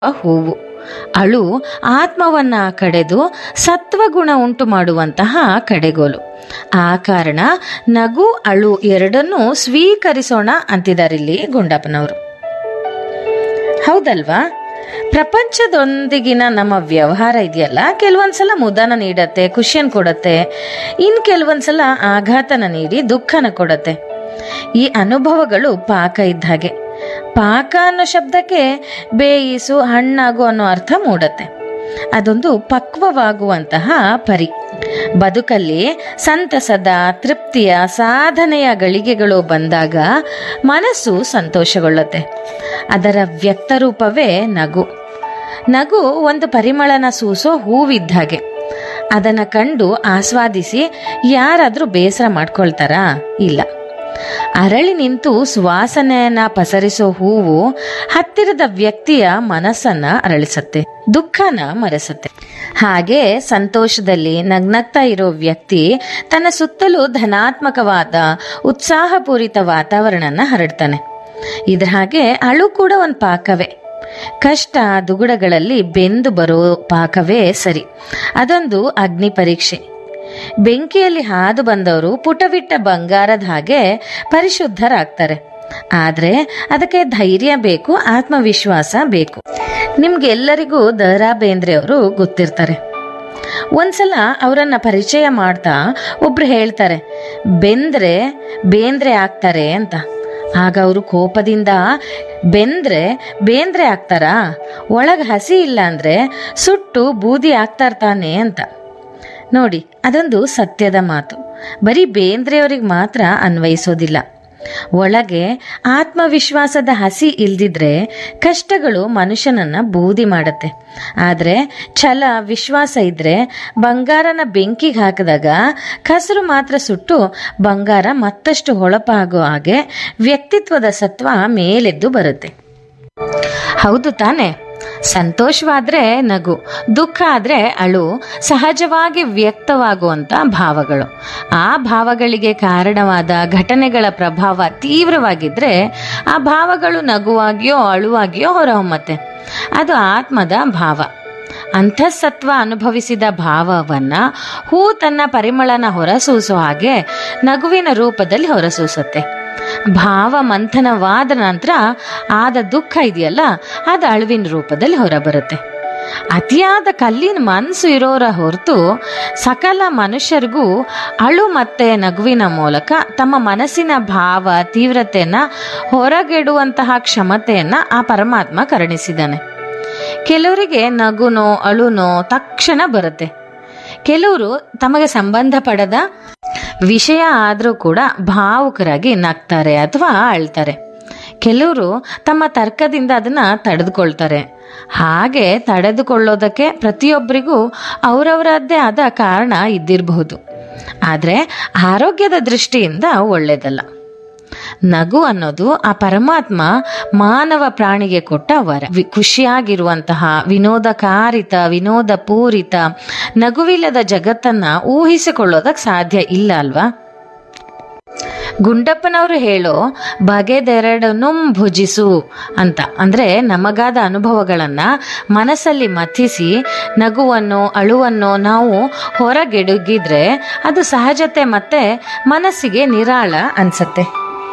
ಹೂವು ಅಳು ಆತ್ಮವನ್ನ ಕಡೆದು ಸತ್ವಗುಣ ಉಂಟು ಮಾಡುವಂತಹ ಕಡೆಗೋಲು ಆ ಕಾರಣ ನಗು ಅಳು ಎರಡನ್ನೂ ಸ್ವೀಕರಿಸೋಣ ಅಂತಿದಾರಿಲ್ಲಿ ಗುಂಡಪ್ಪನವರು ಹೌದಲ್ವಾ ಪ್ರಪಂಚದೊಂದಿಗಿನ ನಮ್ಮ ವ್ಯವಹಾರ ಇದೆಯಲ್ಲ ಕೆಲವೊಂದ್ಸಲ ಮುದನ ನೀಡತ್ತೆ ಖುಷಿಯನ್ನು ಕೊಡತ್ತೆ ಇನ್ ಕೆಲವೊಂದ್ಸಲ ಆಘಾತನ ನೀಡಿ ದುಃಖನ ಕೊಡತ್ತೆ ಈ ಅನುಭವಗಳು ಪಾಕ ಇದ್ದ ಹಾಗೆ ಪಾಕ ಅನ್ನೋ ಶಬ್ದಕ್ಕೆ ಬೇಯಿಸು ಹಣ್ಣಾಗು ಅನ್ನೋ ಅರ್ಥ ಮೂಡತ್ತೆ ಅದೊಂದು ಪಕ್ವವಾಗುವಂತಹ ಪರಿ ಬದುಕಲ್ಲಿ ಸಂತಸದ ತೃಪ್ತಿಯ ಸಾಧನೆಯ ಗಳಿಗೆಗಳು ಬಂದಾಗ ಮನಸ್ಸು ಸಂತೋಷಗೊಳ್ಳುತ್ತೆ ಅದರ ವ್ಯಕ್ತರೂಪವೇ ನಗು ನಗು ಒಂದು ಪರಿಮಳನ ಸೂಸೋ ಹೂವಿದ್ದ ಹಾಗೆ ಅದನ್ನ ಕಂಡು ಆಸ್ವಾದಿಸಿ ಯಾರಾದ್ರೂ ಬೇಸರ ಮಾಡ್ಕೊಳ್ತಾರಾ ಇಲ್ಲ ಅರಳಿ ನಿಂತು ಸುವಾಸನೆಯನ್ನ ಪಸರಿಸೋ ಹೂವು ಹತ್ತಿರದ ವ್ಯಕ್ತಿಯ ಮನಸ್ಸನ್ನ ಅರಳಿಸತ್ತೆ ದುಃಖನ ಮರೆಸುತ್ತೆ ಹಾಗೆ ಸಂತೋಷದಲ್ಲಿ ನಗ್ನಗ್ತಾ ಇರೋ ವ್ಯಕ್ತಿ ತನ್ನ ಸುತ್ತಲೂ ಧನಾತ್ಮಕವಾದ ಉತ್ಸಾಹಪೂರಿತ ವಾತಾವರಣನ ಹರಡ್ತಾನೆ ಇದ್ರ ಹಾಗೆ ಅಳು ಕೂಡ ಒಂದು ಪಾಕವೇ ಕಷ್ಟ ದುಗುಡಗಳಲ್ಲಿ ಬೆಂದು ಬರೋ ಪಾಕವೇ ಸರಿ ಅದೊಂದು ಅಗ್ನಿ ಪರೀಕ್ಷೆ ಬೆಂಕಿಯಲ್ಲಿ ಹಾದು ಬಂದವರು ಪುಟವಿಟ್ಟ ಬಂಗಾರದ ಹಾಗೆ ಪರಿಶುದ್ಧರಾಗ್ತಾರೆ ಆದ್ರೆ ಅದಕ್ಕೆ ಧೈರ್ಯ ಬೇಕು ಆತ್ಮವಿಶ್ವಾಸ ಬೇಕು ನಿಮ್ಗೆಲ್ಲರಿಗೂ ದ ರಾ ಬೇಂದ್ರೆ ಅವರು ಗೊತ್ತಿರ್ತಾರೆ ಒಂದ್ಸಲ ಅವರನ್ನ ಪರಿಚಯ ಮಾಡ್ತಾ ಒಬ್ರು ಹೇಳ್ತಾರೆ ಬೆಂದ್ರೆ ಬೇಂದ್ರೆ ಆಗ್ತಾರೆ ಅಂತ ಆಗ ಅವರು ಕೋಪದಿಂದ ಬೆಂದ್ರೆ ಬೇಂದ್ರೆ ಆಗ್ತಾರಾ ಒಳಗೆ ಹಸಿ ಇಲ್ಲ ಅಂದ್ರೆ ಸುಟ್ಟು ಬೂದಿ ಆಗ್ತಾರ ತಾನೆ ಅಂತ ನೋಡಿ ಅದೊಂದು ಸತ್ಯದ ಮಾತು ಬರೀ ಬೇಂದ್ರೆಯವರಿಗೆ ಮಾತ್ರ ಅನ್ವಯಿಸೋದಿಲ್ಲ ಒಳಗೆ ಆತ್ಮವಿಶ್ವಾಸದ ಹಸಿ ಇಲ್ದಿದ್ರೆ ಕಷ್ಟಗಳು ಮನುಷ್ಯನನ್ನ ಬೂದಿ ಮಾಡತ್ತೆ ಆದ್ರೆ ಛಲ ವಿಶ್ವಾಸ ಇದ್ರೆ ಬಂಗಾರನ ಬೆಂಕಿಗೆ ಹಾಕಿದಾಗ ಕಸರು ಮಾತ್ರ ಸುಟ್ಟು ಬಂಗಾರ ಮತ್ತಷ್ಟು ಹೊಳಪಾಗೋ ಹಾಗೆ ವ್ಯಕ್ತಿತ್ವದ ಸತ್ವ ಮೇಲೆದ್ದು ಬರುತ್ತೆ ಹೌದು ತಾನೆ ಸಂತೋಷವಾದ್ರೆ ನಗು ದುಃಖ ಆದ್ರೆ ಅಳು ಸಹಜವಾಗಿ ವ್ಯಕ್ತವಾಗುವಂತ ಭಾವಗಳು ಆ ಭಾವಗಳಿಗೆ ಕಾರಣವಾದ ಘಟನೆಗಳ ಪ್ರಭಾವ ತೀವ್ರವಾಗಿದ್ರೆ ಆ ಭಾವಗಳು ನಗುವಾಗಿಯೋ ಅಳುವಾಗಿಯೋ ಹೊರಹೊಮ್ಮತ್ತೆ ಅದು ಆತ್ಮದ ಭಾವ ಅಂತಃಸತ್ವ ಅನುಭವಿಸಿದ ಭಾವವನ್ನ ಹೂ ತನ್ನ ಪರಿಮಳನ ಹೊರಸೂಸೋ ಹಾಗೆ ನಗುವಿನ ರೂಪದಲ್ಲಿ ಹೊರಸೂಸುತ್ತೆ ಭಾವ ಮಂಥನವಾದ ನಂತರ ಆದ ದುಃಖ ಇದೆಯಲ್ಲ ಅದು ಅಳುವಿನ ರೂಪದಲ್ಲಿ ಹೊರಬರುತ್ತೆ ಅತಿಯಾದ ಕಲ್ಲಿನ ಮನಸ್ಸು ಇರೋರ ಹೊರತು ಸಕಲ ಮನುಷ್ಯರಿಗೂ ಅಳು ಮತ್ತೆ ನಗುವಿನ ಮೂಲಕ ತಮ್ಮ ಮನಸ್ಸಿನ ಭಾವ ತೀವ್ರತೆಯನ್ನ ಹೊರಗೆಡುವಂತಹ ಕ್ಷಮತೆಯನ್ನ ಆ ಪರಮಾತ್ಮ ಕರುಣಿಸಿದ್ದಾನೆ ಕೆಲವರಿಗೆ ನಗುನೋ ಅಳುನೋ ತಕ್ಷಣ ಬರುತ್ತೆ ಕೆಲವರು ತಮಗೆ ಸಂಬಂಧಪಡದ ವಿಷಯ ಆದರೂ ಕೂಡ ಭಾವುಕರಾಗಿ ನಗ್ತಾರೆ ಅಥವಾ ಅಳ್ತಾರೆ ಕೆಲವರು ತಮ್ಮ ತರ್ಕದಿಂದ ಅದನ್ನ ತಡೆದುಕೊಳ್ತಾರೆ ಹಾಗೆ ತಡೆದುಕೊಳ್ಳೋದಕ್ಕೆ ಪ್ರತಿಯೊಬ್ಬರಿಗೂ ಅವರವರದ್ದೇ ಆದ ಕಾರಣ ಇದ್ದಿರಬಹುದು ಆದರೆ ಆರೋಗ್ಯದ ದೃಷ್ಟಿಯಿಂದ ಒಳ್ಳೆಯದಲ್ಲ ನಗು ಅನ್ನೋದು ಆ ಪರಮಾತ್ಮ ಮಾನವ ಪ್ರಾಣಿಗೆ ಕೊಟ್ಟ ವರ ವಿ- ಖುಷಿಯಾಗಿರುವಂತಹ ವಿನೋದಕಾರಿತ ವಿನೋದ ಪೂರಿತ ನಗುವಿಲ್ಲದ ಜಗತ್ತನ್ನ ಊಹಿಸಿಕೊಳ್ಳೋದಕ್ಕೆ ಸಾಧ್ಯ ಇಲ್ಲ ಅಲ್ವಾ ಗುಂಡಪ್ಪನವರು ಹೇಳೋ ಬಗೆದೆರಡನ್ನು ಭುಜಿಸು ಅಂತ ಅಂದ್ರೆ ನಮಗಾದ ಅನುಭವಗಳನ್ನ ಮನಸ್ಸಲ್ಲಿ ಮಥಿಸಿ ನಗುವನ್ನು ಅಳುವನ್ನು ನಾವು ಹೊರಗೆಡುಗಿದ್ರೆ ಅದು ಸಹಜತೆ ಮತ್ತೆ ಮನಸ್ಸಿಗೆ ನಿರಾಳ ಅನ್ಸತ್ತೆ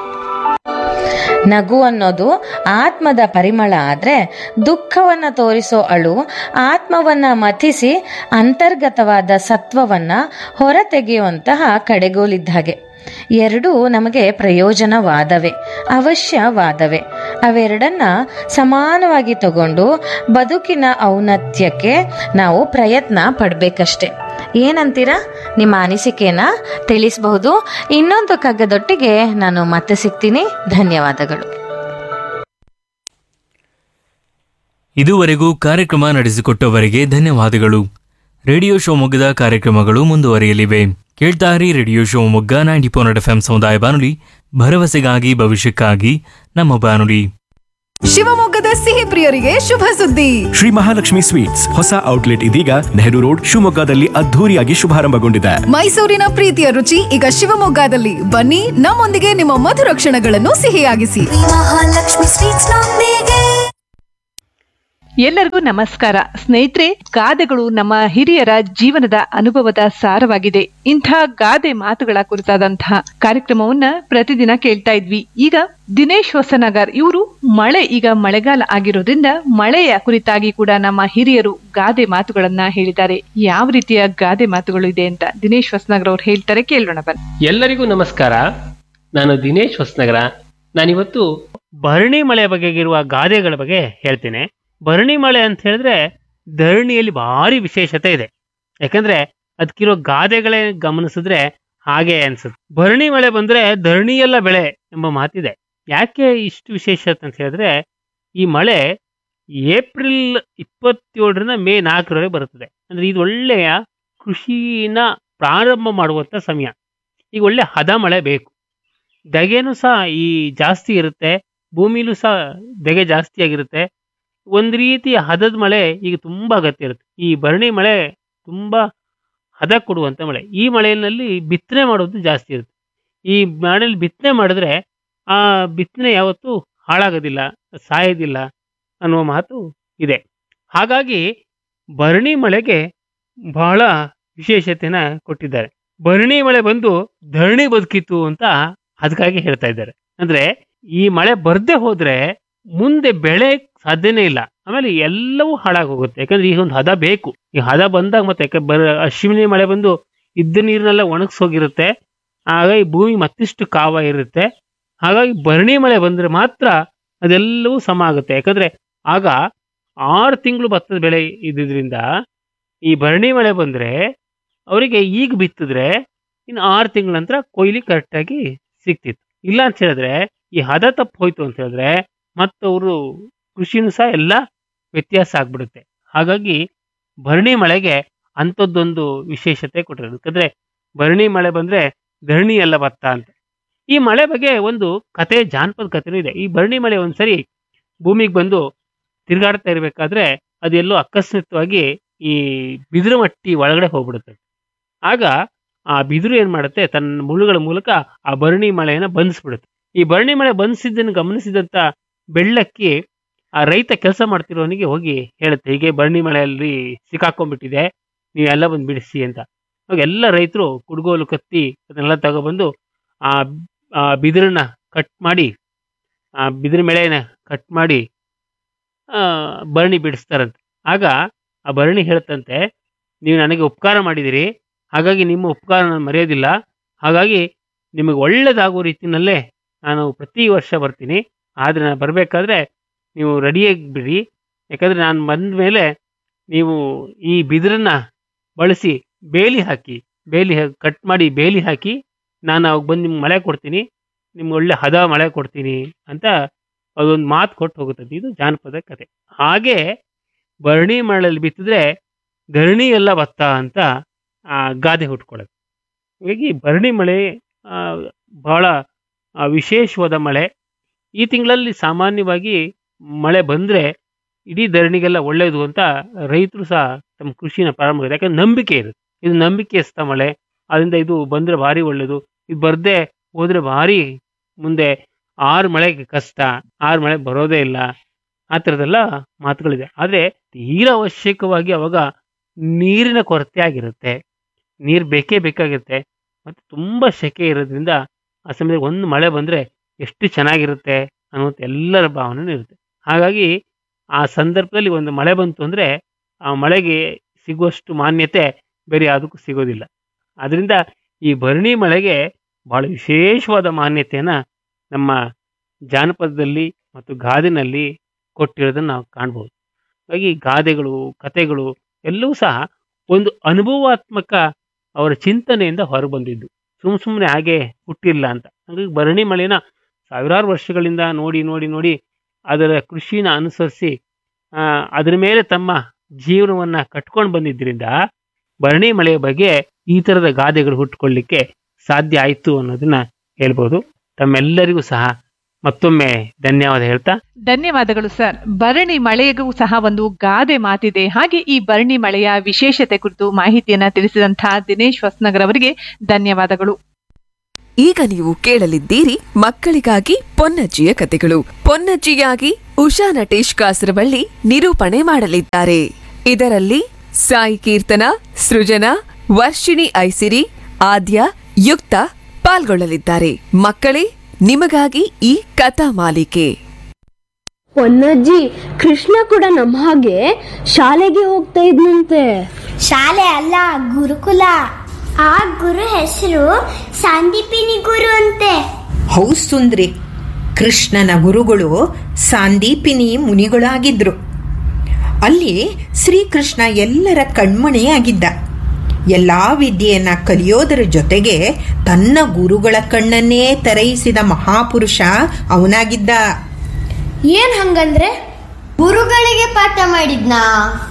ನಗು ಅನ್ನೋದು ಆತ್ಮದ ಪರಿಮಳ ಆದ್ರೆ ದುಃಖವನ್ನ ತೋರಿಸೋ ಅಳು ಆತ್ಮವನ್ನ ಮಥಿಸಿ ಅಂತರ್ಗತವಾದ ಸತ್ವವನ್ನ ಹೊರತೆಗೆಯುವಂತಹ ಕಡೆಗೋಲಿದ್ದ ಹಾಗೆ ಎರಡೂ ನಮಗೆ ಪ್ರಯೋಜನವಾದವೆ ಅವಶ್ಯವಾದವೆ ಅವೆರಡನ್ನ ಸಮಾನವಾಗಿ ತಗೊಂಡು ಬದುಕಿನ ಔನ್ನತ್ಯಕ್ಕೆ ನಾವು ಪ್ರಯತ್ನ ಪಡ್ಬೇಕಷ್ಟೆ ಏನಂತೀರಾ ನಿಮ್ಮ ಅನಿಸಿಕೆನ ತಿಳಿಸಬಹುದು ಇನ್ನೊಂದು ಕಗ್ಗದೊಟ್ಟಿಗೆ ನಾನು ಮತ್ತೆ ಸಿಗ್ತೀನಿ ಧನ್ಯವಾದಗಳು ಇದುವರೆಗೂ ಕಾರ್ಯಕ್ರಮ ನಡೆಸಿಕೊಟ್ಟವರಿಗೆ ಧನ್ಯವಾದಗಳು ರೇಡಿಯೋ ಶಿವಮೊಗ್ಗದ ಕಾರ್ಯಕ್ರಮಗಳು ಮುಂದುವರಿಯಲಿವೆ ಕೇಳ್ತಾರಿ radio Shivamogga ninety four F M ಸಮುದಾಯ ಬಾನುಲಿ ಭರವಸೆಗಾಗಿ ಭವಿಷ್ಯಕ್ಕಾಗಿ ನಮ್ಮ ಬಾನುಲಿ ಶಿವಮೊಗ್ಗದ ಸಿಹಿ ಪ್ರಿಯರಿಗೆ ಶುಭ ಸುದ್ದಿ ಶ್ರೀ ಮಹಾಲಕ್ಷ್ಮಿ ಸ್ವೀಟ್ಸ್ ಹೊಸ ಔಟ್ಲೆಟ್ ಇದೀಗ ನೆಹರು ರೋಡ್ ಶಿವಮೊಗ್ಗದಲ್ಲಿ ಅದ್ಧೂರಿಯಾಗಿ ಶುಭಾರಂಭಗೊಂಡಿದೆ ಮೈಸೂರಿನ ಪ್ರೀತಿಯ ರುಚಿ ಈಗ ಶಿವಮೊಗ್ಗದಲ್ಲಿ ಬನ್ನಿ ನಮ್ಮೊಂದಿಗೆ ನಿಮ್ಮ ಮಧುರ ಕ್ಷಣಗಳನ್ನು ಸಿಹಿಯಾಗಿಸಿ ಮಹಾಲಕ್ಷ್ಮಿ ಸ್ವೀಟ್ಸ್ ನೊಂದಿಗೆ ಎಲ್ಲರಿಗೂ ನಮಸ್ಕಾರ ಸ್ನೇಹಿತರೆ ಗಾದೆಗಳು ನಮ್ಮ ಹಿರಿಯರ ಜೀವನದ ಅನುಭವದ ಸಾರವಾಗಿದೆ ಇಂಥ ಗಾದೆ ಮಾತುಗಳ ಕುರಿತಾದಂತಹ ಕಾರ್ಯಕ್ರಮವನ್ನ ಪ್ರತಿದಿನ ಕೇಳ್ತಾ ಇದ್ವಿ ಈಗ ದಿನೇಶ್ ಹೊಸನಗರ್ ಇವರು ಮಳೆ ಈಗ ಮಳೆಗಾಲ ಆಗಿರೋದ್ರಿಂದ ಮಳೆಯ ಕುರಿತಾಗಿ ಕೂಡ ನಮ್ಮ ಹಿರಿಯರು ಗಾದೆ ಮಾತುಗಳನ್ನ ಹೇಳಿದ್ದಾರೆ ಯಾವ ರೀತಿಯ ಗಾದೆ ಮಾತುಗಳು ಇದೆ ಅಂತ ದಿನೇಶ್ ಹೊಸನಗರ್ ಅವ್ರು ಹೇಳ್ತಾರೆ ಕೇಳೋಣ ಬನ್ನಿ ಎಲ್ಲರಿಗೂ ನಮಸ್ಕಾರ ನಾನು ದಿನೇಶ್ ಹೊಸನಗರ ನಾನಿವತ್ತು ಭರಣಿ ಮಳೆ ಬಗೆಗಿರುವ ಗಾದೆಗಳ ಬಗ್ಗೆ ಹೇಳ್ತೇನೆ ಭರಣಿ ಮಳೆ ಅಂತ ಹೇಳಿದ್ರೆ ಧರಣಿಯಲ್ಲಿ ಭಾರಿ ವಿಶೇಷತೆ ಇದೆ ಯಾಕಂದ್ರೆ ಅದಕ್ಕಿರೋ ಗಾದೆಗಳೇ ಗಮನಿಸಿದ್ರೆ ಹಾಗೆ ಅನ್ಸುತ್ತೆ ಭರಣಿ ಮಳೆ ಬಂದ್ರೆ ಧರಣಿಯೆಲ್ಲ ಬೆಳೆ ಎಂಬ ಮಾತಿದೆ ಯಾಕೆ ಇಷ್ಟು ವಿಶೇಷತೆ ಅಂತ ಹೇಳಿದ್ರೆ ಈ ಮಳೆ ಏಪ್ರಿಲ್ ಇಪ್ಪತ್ತೇಳರಿಂದ ಮೇ ನಾಲ್ಕರವರೆಗೆ ಬರುತ್ತದೆ ಅಂದ್ರೆ ಇದು ಒಳ್ಳೆಯ ಕೃಷಿನ ಪ್ರಾರಂಭ ಮಾಡುವಂತ ಸಮಯ ಈಗ ಒಳ್ಳೆ ಹದ ಮಳೆ ಬೇಕು ದಗೆನೂ ಸಹ ಈ ಜಾಸ್ತಿ ಇರುತ್ತೆ ಭೂಮಿಲೂ ಸಹ ದಗೆ ಜಾಸ್ತಿ ಆಗಿರುತ್ತೆ ಒಂದು ರೀತಿಯ ಹದದ ಮಳೆ ಈಗ ತುಂಬಾ ಅಗತ್ಯ ಇರುತ್ತೆ ಈ ಭರಣಿ ಮಳೆ ತುಂಬಾ ಹದ ಕೊಡುವಂತ ಮಳೆ ಈ ಮಳೆಯಲ್ಲಿ ಬಿತ್ತನೆ ಮಾಡೋದು ಜಾಸ್ತಿ ಇರುತ್ತೆ ಈ ಮಳೆಯಲ್ಲಿ ಬಿತ್ತನೆ ಮಾಡಿದ್ರೆ ಆ ಬಿತ್ತನೆ ಯಾವತ್ತೂ ಹಾಳಾಗೋದಿಲ್ಲ ಸಾಯೋದಿಲ್ಲ ಅನ್ನುವ ಮಾತು ಇದೆ ಹಾಗಾಗಿ ಭರಣಿ ಮಳೆಗೆ ಬಹಳ ವಿಶೇಷತೆನ ಕೊಟ್ಟಿದ್ದಾರೆ ಭರಣಿ ಮಳೆ ಬಂದು ಧರಣಿ ಬದುಕಿತ್ತು ಅಂತ ಅದಕ್ಕಾಗಿ ಹೇಳ್ತಾ ಇದ್ದಾರೆ ಅಂದ್ರೆ ಈ ಮಳೆ ಬರ್ದೇ ಹೋದ್ರೆ ಮುಂದೆ ಬೆಳೆ ಸಾಧ್ಯನೇ ಇಲ್ಲ ಆಮೇಲೆ ಎಲ್ಲವೂ ಹಾಳಾಗಿ ಹೋಗುತ್ತೆ ಯಾಕಂದ್ರೆ ಈಗ ಒಂದು ಹದ ಬೇಕು ಈ ಹದ ಬಂದಾಗ ಮತ್ತೆ ಯಾಕೆ ಬರ ಅಶ್ವಿನಿ ಮಳೆ ಬಂದು ಇದ್ದ ನೀರನ್ನೆಲ್ಲ ಒಣಗಿಸೋಗಿರುತ್ತೆ ಹಾಗಾಗಿ ಭೂಮಿ ಮತ್ತಿಷ್ಟು ಕಾವ ಇರುತ್ತೆ ಹಾಗಾಗಿ ಭರಣಿ ಮಳೆ ಬಂದ್ರೆ ಮಾತ್ರ ಅದೆಲ್ಲವೂ ಸಮ ಆಗುತ್ತೆ ಯಾಕಂದ್ರೆ ಆಗ ಆರು ತಿಂಗಳು ಭತ್ತದ ಬೆಳೆ ಇದ್ದಿದ್ರಿಂದ ಈ ಭರಣಿ ಮಳೆ ಬಂದ್ರೆ ಅವರಿಗೆ ಈಗ ಬಿತ್ತಿದ್ರೆ ಇನ್ನು ಆರು ತಿಂಗಳ ನಂತರ ಕೊಯ್ಲಿ ಕರೆಕ್ಟಾಗಿ ಸಿಗ್ತಿತ್ತು ಇಲ್ಲ ಅಂತ ಹೇಳಿದ್ರೆ ಈ ಹದ ತಪ್ಪು ಹೋಯ್ತು ಅಂತ ಹೇಳಿದ್ರೆ ಮತ್ತವರು ಕೃಷಿನೂ ಸಹ ಎಲ್ಲ ವ್ಯತ್ಯಾಸ ಆಗ್ಬಿಡುತ್ತೆ ಹಾಗಾಗಿ ಭರಣಿ ಮಳೆಗೆ ಅಂಥದ್ದೊಂದು ವಿಶೇಷತೆ ಕೊಟ್ಟಿರೋದು ಯಾಕಂದ್ರೆ ಭರಣಿ ಮಳೆ ಬಂದ್ರೆ ಧರಣಿ ಎಲ್ಲ ಭತ್ತ ಅಂತ ಈ ಮಳೆ ಬಗ್ಗೆ ಒಂದು ಕತೆ ಜಾನಪದ ಕಥೆನೂ ಇದೆ ಈ ಭರಣಿ ಮಳೆ ಒಂದ್ಸರಿ ಭೂಮಿಗೆ ಬಂದು ತಿರುಗಾಡ್ತಾ ಇರಬೇಕಾದ್ರೆ ಅದೆಲ್ಲೋ ಅಕಸ್ಮಿತವಾಗಿ ಈ ಬಿದಿರು ಮಟ್ಟಿ ಒಳಗಡೆ ಹೋಗ್ಬಿಡುತ್ತೆ ಆಗ ಆ ಬಿದಿರು ಏನ್ ಮಾಡುತ್ತೆ ತನ್ನ ಮುಳ್ಳುಗಳ ಮೂಲಕ ಆ ಭರಣಿ ಮಳೆಯನ್ನ ಬಂಧಿಸ್ಬಿಡುತ್ತೆ ಈ ಭರಣಿ ಮಳೆ ಬಂಧಿಸಿದ್ದನ್ನು ಗಮನಿಸಿದಂತ ಬೆಳ್ಳಕ್ಕಿ ಆ ರೈತ ಕೆಲಸ ಮಾಡ್ತಿರೋನಿಗೆ ಹೋಗಿ ಹೇಳುತ್ತೆ ಹೀಗೆ ಭರಣಿ ಮಳೆಯಲ್ಲಿ ಸಿಕ್ಕಾಕೊಂಡ್ಬಿಟ್ಟಿದೆ ನೀವೆಲ್ಲ ಬಂದು ಬಿಡಿಸಿ ಅಂತ ಅವಾಗ ಎಲ್ಲ ರೈತರು ಕುಡ್ಗೋಲು ಕತ್ತಿ ಅದನ್ನೆಲ್ಲ ತಗೊಬಂದು ಆ ಆ ಬಿದಿರನ್ನ ಕಟ್ ಮಾಡಿ ಆ ಬಿದಿರು ಮೆಳೆನ ಕಟ್ ಮಾಡಿ ಆ ಭರಣಿ ಬಿಡಿಸ್ತಾರಂತೆ ಆಗ ಆ ಭರಣಿ ಹೇಳ್ತಂತೆ ನೀವು ನನಗೆ ಉಪಕಾರ ಮಾಡಿದಿರಿ ಹಾಗಾಗಿ ನಿಮ್ಮ ಉಪಕಾರ ನಾನು ಮರೆಯೋದಿಲ್ಲ ಹಾಗಾಗಿ ನಿಮಗೆ ಒಳ್ಳೇದಾಗೋ ರೀತಿಯಲ್ಲೇ ನಾನು ಪ್ರತಿ ವರ್ಷ ಬರ್ತೀನಿ ಆದರೆ ನಾನು ಬರಬೇಕಾದ್ರೆ ನೀವು ರೆಡಿಯಾಗಿ ಬಿಡಿ ಯಾಕಂದರೆ ನಾನು ಬಂದ ಮೇಲೆ ನೀವು ಈ ಬಿದಿರನ್ನ ಬಳಸಿ ಬೇಲಿ ಹಾಕಿ ಬೇಲಿ ಕಟ್ ಮಾಡಿ ಬೇಲಿ ಹಾಕಿ ನಾನು ಅವಾಗ ಬಂದು ನಿಮ್ಗೆ ಮಳೆ ಕೊಡ್ತೀನಿ ನಿಮ್ಗೆ ಒಳ್ಳೆ ಹದ ಮಳೆ ಕೊಡ್ತೀನಿ ಅಂತ ಅದೊಂದು ಮಾತು ಕೊಟ್ಟು ಹೋಗುತ್ತದೆ ಇದು ಜಾನಪದ ಕತೆ ಹಾಗೆ ಭರಣಿ ಮಳೆಯಲ್ಲಿ ಬಿತ್ತಿದ್ರೆ ಧರಣಿ ಎಲ್ಲ ಭತ್ತ ಅಂತ ಆ ಗಾದೆ ಹುಟ್ಕೊಳ್ಳೋದು ಹಾಗಾಗಿ ಭರಣಿ ಮಳೆ ಆ, ಬಹಳ ಆ, ವಿಶೇಷವಾದ ಮಳೆ ಈ ತಿಂಗಳಲ್ಲಿ ಸಾಮಾನ್ಯವಾಗಿ ಮಳೆ ಬಂದರೆ ಇಡೀ ಧರಣಿಗೆಲ್ಲ ಒಳ್ಳೆಯದು ಅಂತ ರೈತರು ಸಹ ತಮ್ಮ ಕೃಷಿನ ಪ್ರಾರಂಭ ಮಾಡಿದ್ದಾರೆ ಯಾಕಂದ್ರೆ ನಂಬಿಕೆ ಇರುತ್ತೆ ಇದು ನಂಬಿಕೆಸ್ಥ ಮಳೆ ಅದರಿಂದ ಇದು ಬಂದರೆ ಭಾರಿ ಒಳ್ಳೆಯದು ಇದು ಬರದೆ ಹೋದರೆ ಭಾರಿ ಮುಂದೆ ಆರು ಮಳೆಗೆ ಕಷ್ಟ ಆರು ಮಳೆ ಬರೋದೇ ಇಲ್ಲ ಆ ಥರದ್ದೆಲ್ಲ ಮಾತುಗಳಿದೆ ಆದರೆ ತೀರಾ ಅವಶ್ಯಕವಾಗಿ ಅವಾಗ ನೀರಿನ ಕೊರತೆ ಆಗಿರುತ್ತೆ ನೀರು ಬೇಕೇ ಬೇಕಾಗಿರುತ್ತೆ ಮತ್ತು ತುಂಬ ಸೆಕೆ ಇರೋದ್ರಿಂದ ಆ ಸಮಯದಲ್ಲಿ ಒಂದು ಮಳೆ ಬಂದರೆ ಎಷ್ಟು ಚೆನ್ನಾಗಿರುತ್ತೆ ಅನ್ನುವಂಥ ಎಲ್ಲರ ಭಾವನೆ ಇರುತ್ತೆ ಹಾಗಾಗಿ ಆ ಸಂದರ್ಭದಲ್ಲಿ ಒಂದು ಮಳೆ ಬಂತು ಅಂದರೆ ಆ ಮಳೆಗೆ ಸಿಗುವಷ್ಟು ಮಾನ್ಯತೆ ಬೇರೆ ಯಾವುದಕ್ಕೂ ಸಿಗೋದಿಲ್ಲ ಅದರಿಂದ ಈ ಭರಣಿ ಮಳೆಗೆ ಬಹಳ ವಿಶೇಷವಾದ ಮಾನ್ಯತೆಯನ್ನು ನಮ್ಮ ಜಾನಪದದಲ್ಲಿ ಮತ್ತು ಗಾದಿನಲ್ಲಿ ಕೊಟ್ಟಿರೋದನ್ನು ನಾವು ಕಾಣ್ಬೋದು ಹಾಗಾಗಿ ಗಾದೆಗಳು ಕಥೆಗಳು ಎಲ್ಲವೂ ಸಹ ಒಂದು ಅನುಭವಾತ್ಮಕ ಅವರ ಚಿಂತನೆಯಿಂದ ಹೊರಬಂದಿದ್ದು ಸುಮ್ ಸುಮ್ಮನೆ ಹಾಗೆ ಹುಟ್ಟಿಲ್ಲ ಅಂತ ಹಾಗಾಗಿ ಭರಣಿ ಮಳೆನ ಸಾವಿರಾರು ವರ್ಷಗಳಿಂದ ನೋಡಿ ನೋಡಿ ನೋಡಿ ಅದರ ಕೃಷಿನ ಅನುಸರಿಸಿ ಆ, ಅದರ ಮೇಲೆ ತಮ್ಮ ಜೀವನವನ್ನ ಕಟ್ಕೊಂಡು ಬಂದಿದ್ದರಿಂದ ಭರಣಿ ಮಳೆಯ ಬಗ್ಗೆ ಈ ಥರದ ಗಾದೆಗಳು ಹುಟ್ಕೊಳ್ಳಿಕ್ಕೆ ಸಾಧ್ಯ ಆಯಿತು ಅನ್ನೋದನ್ನ ಹೇಳ್ಬೋದು ತಮ್ಮೆಲ್ಲರಿಗೂ ಸಹ ಮತ್ತೊಮ್ಮೆ ಧನ್ಯವಾದ ಹೇಳ್ತಾ ಧನ್ಯವಾದಗಳು ಸರ್ ಭರಣಿ ಮಳೆಗೂ ಸಹ ಒಂದು ಗಾದೆ ಮಾತಿದೆ ಹಾಗೆ ಈ ಭರಣಿ ಮಳೆಯ ವಿಶೇಷತೆ ಕುರಿತು ಮಾಹಿತಿಯನ್ನ ತಿಳಿಸಿದಂತಹ ದಿನೇಶ್ ಹೊಸನಗರ್ ಅವರಿಗೆ ಧನ್ಯವಾದಗಳು ಈಗ ನೀವು ಕೇಳಲಿದ್ದೀರಿ ಮಕ್ಕಳಿಗಾಗಿ ಪೊನ್ನಜ್ಜಿಯ ಕತೆಗಳು ಪೊನ್ನಜ್ಜಿಯಾಗಿ ಉಷಾ ನಟೇಶ್ ಕಾಸರವಳ್ಳಿ ನಿರೂಪಣೆ ಮಾಡಲಿದ್ದಾರೆ ಇದರಲ್ಲಿ ಸಾಯಿ ಕೀರ್ತನ ಸೃಜನಾ ವರ್ಷಿಣಿ ಐಸಿರಿ ಆದ್ಯ ಯುಕ್ತ ಪಾಲ್ಗೊಳ್ಳಲಿದ್ದಾರೆ ಮಕ್ಕಳೇ ನಿಮಗಾಗಿ ಈ ಕಥಾ ಮಾಲಿಕೆ ಹೊನ್ನಜ್ಜಿ ಕೃಷ್ಣ ಕೂಡ ನಮ್ಮ ಹಾಗೆ ಶಾಲೆಗೆ ಹೋಗ್ತಾ ಇದ್ನಂತೆ ಶಾಲೆ ಅಲ್ಲ ಗುರುಕುಲ ಆ ಗುರು ಹೆಸರು ಸಂದೀಪಿನಿ ಗುರು ಅಂತೆ ಹೌದು ಸುಂದ್ರಿ ಕೃಷ್ಣನ ಗುರುಗಳು ಸಾಂದೀಪಿನಿ ಮುನಿಗಳಾಗಿದ್ರು ಅಲ್ಲಿ ಶ್ರೀಕೃಷ್ಣ ಎಲ್ಲರ ಕಣ್ಮಣಿಯಾಗಿದ್ದ ಎಲ್ಲ ವಿದ್ಯೆಯನ್ನ ಕಲಿಯೋದರ ಜೊತೆಗೆ ತನ್ನ ಗುರುಗಳ ಕಣ್ಣನ್ನೇ ತೆರೆಯಿಸಿದ ಮಹಾಪುರುಷ ಅವನಾಗಿದ್ದ ಏನ್ ಹಂಗಂದ್ರೆ ಗುರುಗಳಿಗೆ ಪಾಠ ಮಾಡಿದ್ನಾ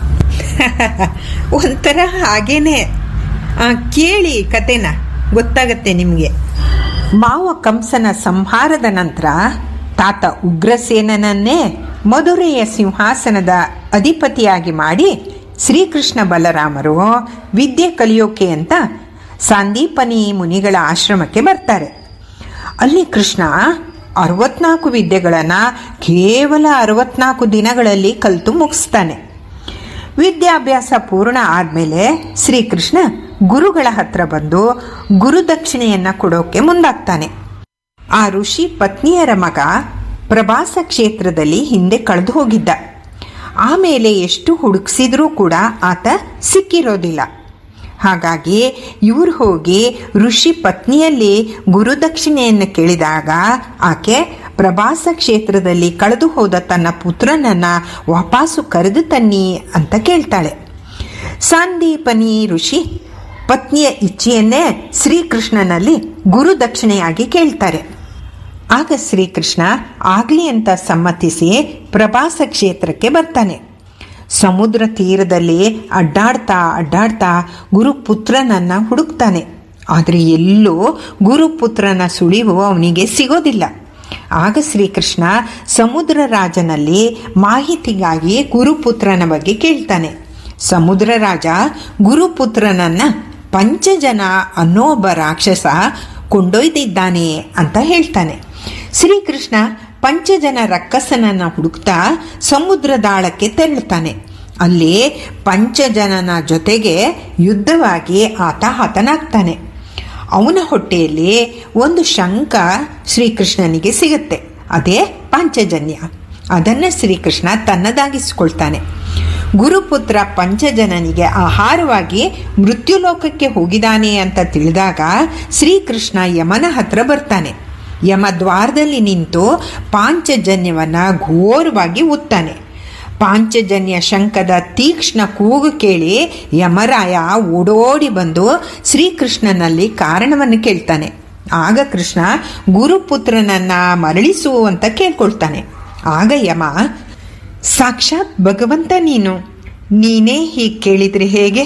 ಒಂಥರ ಹಾಗೇನೆ ಆ, ಕೇಳಿ ಕತೆನ ಗೊತ್ತಾಗತ್ತೆ ನಿಮಗೆ ಮಾವ ಕಂಸನ ಸಂಹಾರದ ನಂತರ ತಾತ ಉಗ್ರಸೇನನನ್ನೇ ಮಧುರೆಯ ಸಿಂಹಾಸನದ ಅಧಿಪತಿಯಾಗಿ ಮಾಡಿ ಶ್ರೀಕೃಷ್ಣ ಬಲರಾಮರು ವಿದ್ಯೆ ಕಲಿಯೋಕೆ ಅಂತ ಸಂದೀಪನಿ ಮುನಿಗಳ ಆಶ್ರಮಕ್ಕೆ ಬರ್ತಾರೆ ಅಲ್ಲಿ ಕೃಷ್ಣ ಅರವತ್ನಾಲ್ಕು ವಿದ್ಯೆಗಳನ್ನು ಕೇವಲ ಅರವತ್ನಾಲ್ಕು ದಿನಗಳಲ್ಲಿ ಕಲಿತು ಮುಗಿಸ್ತಾನೆ ವಿದ್ಯಾಭ್ಯಾಸ ಪೂರ್ಣ ಆದಮೇಲೆ ಶ್ರೀಕೃಷ್ಣ ಗುರುಗಳ ಹತ್ರ ಬಂದು ಗುರುದಕ್ಷಿಣೆಯನ್ನು ಕೊಡೋಕೆ ಮುಂದಾಗ್ತಾನೆ ಆ ಋಷಿ ಪತ್ನಿಯರ ಮಗ ಪ್ರವಾಸ ಕ್ಷೇತ್ರದಲ್ಲಿ ಹಿಂದೆ ಕಳೆದು ಹೋಗಿದ್ದ ಆಮೇಲೆ ಎಷ್ಟು ಹುಡುಕ್ಸಿದ್ರೂ ಕೂಡ ಆತ ಸಿಕ್ಕಿರೋದಿಲ್ಲ ಹಾಗಾಗಿ ಇವ್ರು ಹೋಗಿ ಋಷಿ ಪತ್ನಿಯಲ್ಲಿ ಗುರುದಕ್ಷಿಣೆಯನ್ನು ಕೇಳಿದಾಗ ಆಕೆ ಪ್ರವಾಸ ಕ್ಷೇತ್ರದಲ್ಲಿ ಕಳೆದು ಹೋದ ತನ್ನ ಪುತ್ರನನ್ನ ವಾಪಸ್ಸು ಕರೆದು ತನ್ನಿ ಅಂತ ಕೇಳ್ತಾಳೆ ಸಾಂದೀಪನಿ ಋಷಿ ಪತ್ನಿಯ ಇಚ್ಛೆಯನ್ನೇ ಶ್ರೀಕೃಷ್ಣನಲ್ಲಿ ಗುರುದಕ್ಷಿಣೆಯಾಗಿ ಕೇಳ್ತಾರೆ ಆಗ ಶ್ರೀಕೃಷ್ಣ ಆಗಲಿ ಅಂತ ಸಮ್ಮತಿಸಿ ಪ್ರವಾಸ ಕ್ಷೇತ್ರಕ್ಕೆ ಬರ್ತಾನೆ ಸಮುದ್ರ ತೀರದಲ್ಲಿ ಅಡ್ಡಾಡ್ತಾ ಅಡ್ಡಾಡ್ತಾ ಗುರುಪುತ್ರನನ್ನ ಹುಡುಕ್ತಾನೆ ಆದರೆ ಎಲ್ಲೂ ಗುರುಪುತ್ರನ ಸುಳಿವು ಅವನಿಗೆ ಸಿಗೋದಿಲ್ಲ ಆಗ ಶ್ರೀಕೃಷ್ಣ ಸಮುದ್ರ ರಾಜನಲ್ಲಿ ಮಾಹಿತಿಗಾಗಿ ಗುರುಪುತ್ರನ ಬಗ್ಗೆ ಕೇಳ್ತಾನೆ ಸಮುದ್ರ ರಾಜ ಗುರುಪುತ್ರನನ್ನ ಪಂಚಜನ ಅನ್ನೋ ಒಬ್ಬ ರಾಕ್ಷಸ ಕೊಂಡೊಯ್ದಿದ್ದಾನೆ ಅಂತ ಹೇಳ್ತಾನೆ ಶ್ರೀಕೃಷ್ಣ ಪಂಚಜನ ರಕ್ಕಸನನ್ನ ಹುಡುಕ್ತಾ ಸಮುದ್ರದಾಳಕ್ಕೆ ತೆರಳುತ್ತಾನೆ ಅಲ್ಲಿ ಪಂಚಜನನ ಜೊತೆಗೆ ಯುದ್ಧವಾಗಿ ಆತ ಹತನಾಗ್ತಾನೆ ಅವನ ಹೊಟ್ಟೆಯಲ್ಲಿ ಒಂದು ಶಂಕ ಶ್ರೀಕೃಷ್ಣನಿಗೆ ಸಿಗುತ್ತೆ ಅದೇ ಪಾಂಚಜನ್ಯ ಅದನ್ನು ಶ್ರೀಕೃಷ್ಣ ತನ್ನದಾಗಿಸ್ಕೊಳ್ತಾನೆ ಗುರುಪುತ್ರ ಪಂಚಜನನಿಗೆ ಆಹಾರವಾಗಿ ಮೃತ್ಯುಲೋಕಕ್ಕೆ ಹೋಗಿದ್ದಾನೆ ಅಂತ ತಿಳಿದಾಗ ಶ್ರೀಕೃಷ್ಣ ಯಮನ ಹತ್ರ ಬರ್ತಾನೆ ಯಮ ದ್ವಾರದಲ್ಲಿ ನಿಂತು ಪಾಂಚಜನ್ಯವನ್ನು ಘೋರವಾಗಿ ಉತ್ತಾನೆ ಪಾಂಚಜನ್ಯ ಶಂಕದ ತೀಕ್ಷ್ಣ ಕೂಗು ಕೇಳಿ ಯಮರಾಯ ಓಡೋಡಿ ಬಂದು ಶ್ರೀಕೃಷ್ಣನಲ್ಲಿ ಕಾರಣವನ್ನು ಕೇಳ್ತಾನೆ ಆಗ ಕೃಷ್ಣ ಗುರುಪುತ್ರನನ್ನ ಮರಳಿಸು ಅಂತ ಕೇಳ್ಕೊಳ್ತಾನೆ ಆಗ ಯಮ ಸಾಕ್ಷಾತ್ ಭಗವಂತ ನೀನು ನೀನೇ ಹೀಗೆ ಕೇಳಿದ್ರೆ ಹೇಗೆ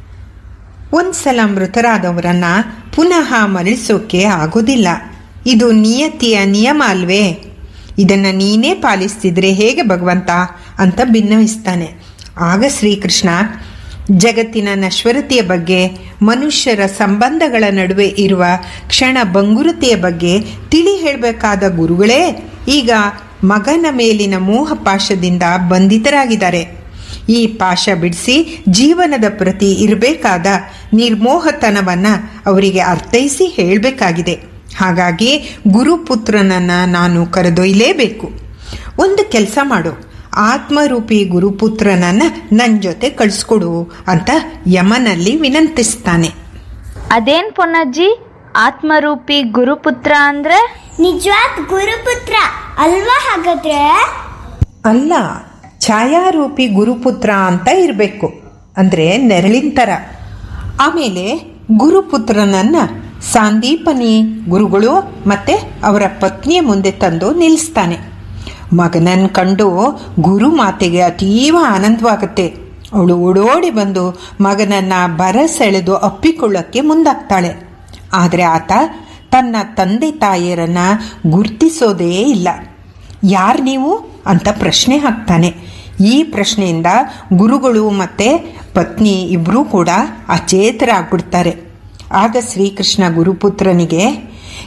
ಒಂದ್ಸಲ ಮೃತರಾದವರನ್ನ ಪುನಃ ಮರಳಿಸೋಕೆ ಆಗೋದಿಲ್ಲ ಇದು ನಿಯತಿಯ ನಿಯಮ ಅಲ್ವೇ ಇದನ್ನು ನೀನೇ ಪಾಲಿಸ್ತಿದ್ರೆ ಹೇಗೆ ಭಗವಂತ ಅಂತ ಭಿನ್ನವಿಸ್ತಾನೆ ಆಗ ಶ್ರೀಕೃಷ್ಣ ಜಗತ್ತಿನ ನಶ್ವರತೆಯ ಬಗ್ಗೆ ಮನುಷ್ಯರ ಸಂಬಂಧಗಳ ನಡುವೆ ಇರುವ ಕ್ಷಣ ಬಂಗುರತೆಯ ಬಗ್ಗೆ ತಿಳಿ ಹೇಳಬೇಕಾದ ಗುರುಗಳೇ ಈಗ ಮಗನ ಮೇಲಿನ ಮೋಹ ಪಾಶದಿಂದ ಬಂಧಿತರಾಗಿದ್ದಾರೆ ಈ ಪಾಶ ಬಿಡಿಸಿ ಜೀವನದ ಪ್ರತಿ ಇರಬೇಕಾದ ನಿರ್ಮೋಹತನವನ್ನು ಅವರಿಗೆ ಅರ್ಥೈಸಿ ಹೇಳಬೇಕಾಗಿದೆ ಹಾಗಾಗಿ ಗುರುಪುತ್ರನನ್ನು ನಾನು ಕರೆದೊಯ್ಯಲೇಬೇಕು ಒಂದು ಕೆಲಸ ಮಾಡು ಆತ್ಮರೂಪಿ ಗುರುಪುತ್ರನನ್ನು ನನ್ನ ಜೊತೆ ಕಳಿಸ್ಕೊಡು ಅಂತ ಯಮನಲ್ಲಿ ವಿನಂತಿಸ್ತಾನೆ ಅದೇನ್ ಪೊನ್ನಜ್ಜಿ ಆತ್ಮರೂಪಿ ಗುರುಪುತ್ರ ಅಂದ್ರೆ ನಿಜವಾದ ಗುರುಪುತ್ರ ಅಲ್ವಾ ಹಾಗಾದ್ರೆ ಅಲ್ಲ ಛಾಯಾರೂಪಿ ಗುರುಪುತ್ರ ಅಂತ ಇರಬೇಕು ಅಂದರೆ ನೆರಳಿನ ಥರ ಆಮೇಲೆ ಗುರುಪುತ್ರನನ್ನ ಸಾಂದೀಪನಿ ಗುರುಗಳು ಮತ್ತೆ ಅವರ ಪತ್ನಿಯ ಮುಂದೆ ತಂದು ನಿಲ್ಲಿಸ್ತಾನೆ ಮಗನನ್ನು ಕಂಡು ಗುರು ಮಾತೆಗೆ ಅತೀವ ಆನಂದವಾಗುತ್ತೆ ಅವಳು ಓಡೋಡಿ ಬಂದು ಮಗನನ್ನ ಬರಸೆಳೆದು ಅಪ್ಪಿಕೊಳ್ಳೋಕ್ಕೆ ಮುಂದಾಗ್ತಾಳೆ ಆದರೆ ಆತ ತನ್ನ ತಂದೆ ತಾಯಿಯರನ್ನ ಗುರ್ತಿಸೋದೇ ಇಲ್ಲ ಯಾರು ನೀವು ಅಂತ ಪ್ರಶ್ನೆ ಹಾಕ್ತಾನೆ ಈ ಪ್ರಶ್ನೆಯಿಂದ ಗುರುಗಳು ಮತ್ತು ಪತ್ನಿ ಇಬ್ಬರೂ ಕೂಡ ಅಚೇತರಾಗ್ಬಿಡ್ತಾರೆ ಆಗ ಶ್ರೀಕೃಷ್ಣ ಗುರುಪುತ್ರನಿಗೆ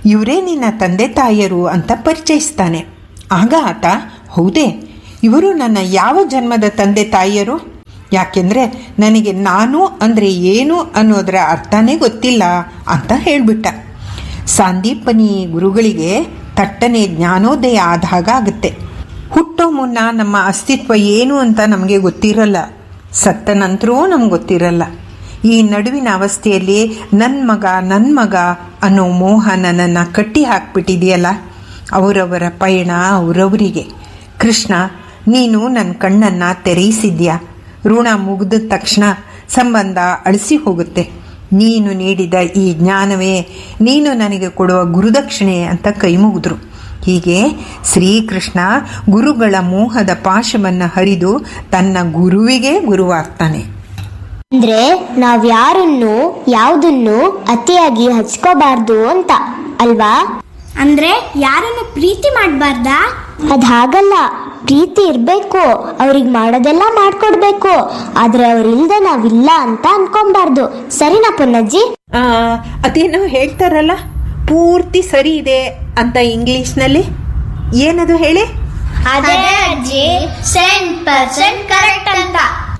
ಇವರೇ ನಿನ್ನ ತಂದೆ ತಾಯಿಯರು ಅಂತ ಪರಿಚಯಿಸ್ತಾನೆ ಆಗ ಆತ ಹೌದೇ ಇವರು ನನ್ನ ಯಾವ ಜನ್ಮದ ತಂದೆ ತಾಯಿಯರು ಯಾಕೆಂದರೆ ನನಗೆ ನಾನು ಅಂದರೆ ಏನು ಅನ್ನೋದರ ಅರ್ಥನೇ ಗೊತ್ತಿಲ್ಲ ಅಂತ ಹೇಳಿಬಿಟ್ಟ ಸಾಂದೀಪನಿ ಗುರುಗಳಿಗೆ ತಟ್ಟನೆ ಜ್ಞಾನೋದಯ ಆದಾಗ ಆಗುತ್ತೆ ಹುಟ್ಟೋ ಮುನ್ನ ನಮ್ಮ ಅಸ್ತಿತ್ವ ಏನು ಅಂತ ನಮಗೆ ಗೊತ್ತಿರಲ್ಲ ಸತ್ತ ನಂತರವೂ ನಮ್ಗೆ ಗೊತ್ತಿರಲ್ಲ ಈ ನಡುವಿನ ಅವಸ್ಥೆಯಲ್ಲಿ ನನ್ನ ಮಗ ನನ್ನ ಮಗ ಅನ್ನೋ ಮೋಹ ನನ್ನನ್ನು ಕಟ್ಟಿ ಹಾಕ್ಬಿಟ್ಟಿದೆಯಲ್ಲ ಅವರವರ ಪಯಣ ಅವರವರಿಗೆ ಕೃಷ್ಣ ನೀನು ನನ್ನ ಕಣ್ಣನ್ನು ತೆರೆಯಿಸಿದ್ಯಾ ಋಣ ಮುಗಿದ ತಕ್ಷಣ ಸಂಬಂಧ ಅಳಿಸಿ ಹೋಗುತ್ತೆ ನೀನು ನೀಡಿದ ಈ ಜ್ಞಾನವೇ ನೀನು ನನಗೆ ಕೊಡುವ ಗುರುದಕ್ಷಿಣೆ ಅಂತ ಕೈ ಮುಗಿದ್ರು ಹೀಗೆ ಶ್ರೀಕೃಷ್ಣ ಗುರುಗಳ ಮೋಹದ ಪಾಶವನ್ನು ಹರಿದು ತನ್ನ ಗುರುವಿಗೆ ಗುರುವಾಗ್ತಾನೆ ಅಂದ್ರೆ ನಾವ್ ಯಾರನ್ನು ಯಾವುದನ್ನು ಅತಿಯಾಗಿ ಹಚ್ಕೋಬಾರ್ದು ಅಂತ ಅಲ್ವಾ ಅಂದ್ರೆ ಯಾರನ್ನು ಪ್ರೀತಿ ಮಾಡಬಾರ್ದಾ ಅದ್ ಹಾಗಲ್ಲ ಪ್ರೀತಿ ಇರ್ಬೇಕು ಅವ್ರಿಗೆ ಮಾಡೋದೆಲ್ಲ ಮಾಡ್ಕೊಡ್ಬೇಕು ಆದ್ರೆ ಅವ್ರಿಲ್ದೆ ನಾವಿಲ್ಲ ಅಂತ ಅನ್ಕೊಂಬಾರ್ದು ಸರಿನಾ ಪುನ್ನಜ್ಜಿ ಆ, ಅದೇನೋ ಹೇಳ್ತಾರಲ್ಲ ಪೂರ್ತಿ ಸರಿ ಇದೆ ಅಂತ ಇಂಗ್ಲಿಷ್ನಲ್ಲಿ ಏನದು ಹೇಳಿ ಅದೇ ಅಜ್ಜಿ ಸೆಂಟ್ ಪರ್ಸೆಂಟ್ ಕರೆಕ್ಟ್ ಅಂತ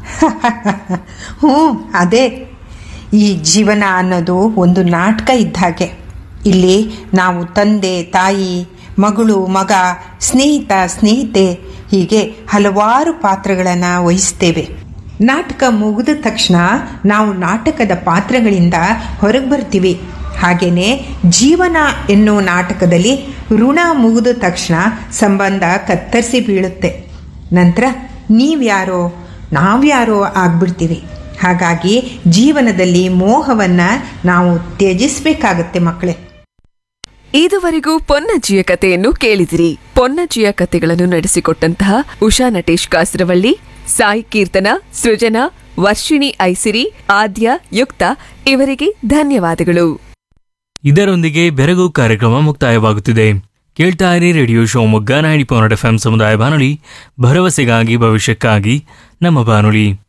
ಹ್ಞೂ ಅದೇ ಈ ಜೀವನ ಅನ್ನೋದು ಒಂದು ನಾಟಕ ಇದ್ದ ಹಾಗೆ ಇಲ್ಲಿ ನಾವು ತಂದೆ ತಾಯಿ ಮಗಳು ಮಗ ಸ್ನೇಹಿತ ಸ್ನೇಹಿತೆ ಹೀಗೆ ಹಲವಾರು ಪಾತ್ರಗಳನ್ನು ವಹಿಸ್ತೇವೆ ನಾಟಕ ಮುಗಿದ ತಕ್ಷಣ ನಾವು ನಾಟಕದ ಪಾತ್ರಗಳಿಂದ ಹೊರಗೆ ಬರ್ತೀವಿ ಹಾಗೆಯೇ ಜೀವನ ಎನ್ನುವ ನಾಟಕದಲ್ಲಿ ಋಣ ಮುಗಿದ ತಕ್ಷಣ ಸಂಬಂಧ ಕತ್ತರಿಸಿ ಬೀಳುತ್ತೆ ನಂತರ ನೀವ್ಯಾರೋ ನಾವ್ಯಾರೋ ಆಗ್ಬಿಡ್ತೀವಿ ಹಾಗಾಗಿ ಜೀವನದಲ್ಲಿ ಮೋಹವನ್ನು ನಾವು ತ್ಯಜಿಸಬೇಕಾಗತ್ತೆ ಮಕ್ಕಳೇ ಇದುವರೆಗೂ ಪೊನ್ನಜ್ಜಿಯ ಕಥೆಯನ್ನು ಕೇಳಿದಿರಿ ಪೊನ್ನಜ್ಜಿಯ ಕಥೆಗಳನ್ನು ನಡೆಸಿಕೊಟ್ಟಂತಹ ಉಷಾ ನಟೇಶ್ ಕಾಸರವಳ್ಳಿ ಸಾಯಿ ಕೀರ್ತನ ಸೃಜನಾ ವರ್ಷಿಣಿ ಐಸಿರಿ ಆದ್ಯ ಯುಕ್ತ ಇವರಿಗೆ ಧನ್ಯವಾದಗಳು ಇದರೊಂದಿಗೆ ಬೆರಗು ಕಾರ್ಯಕ್ರಮ ಮುಕ್ತಾಯವಾಗುತ್ತಿದೆ ಕೇಳ್ತಾ ಇರಿ radio Shivamogga ninety point F M ಸಮುದಾಯ ಬಾನುಲಿ ಭರವಸೆಗಾಗಿ ಭವಿಷ್ಯಕ್ಕಾಗಿ ನಮ್ಮ ಬಾನುಲಿ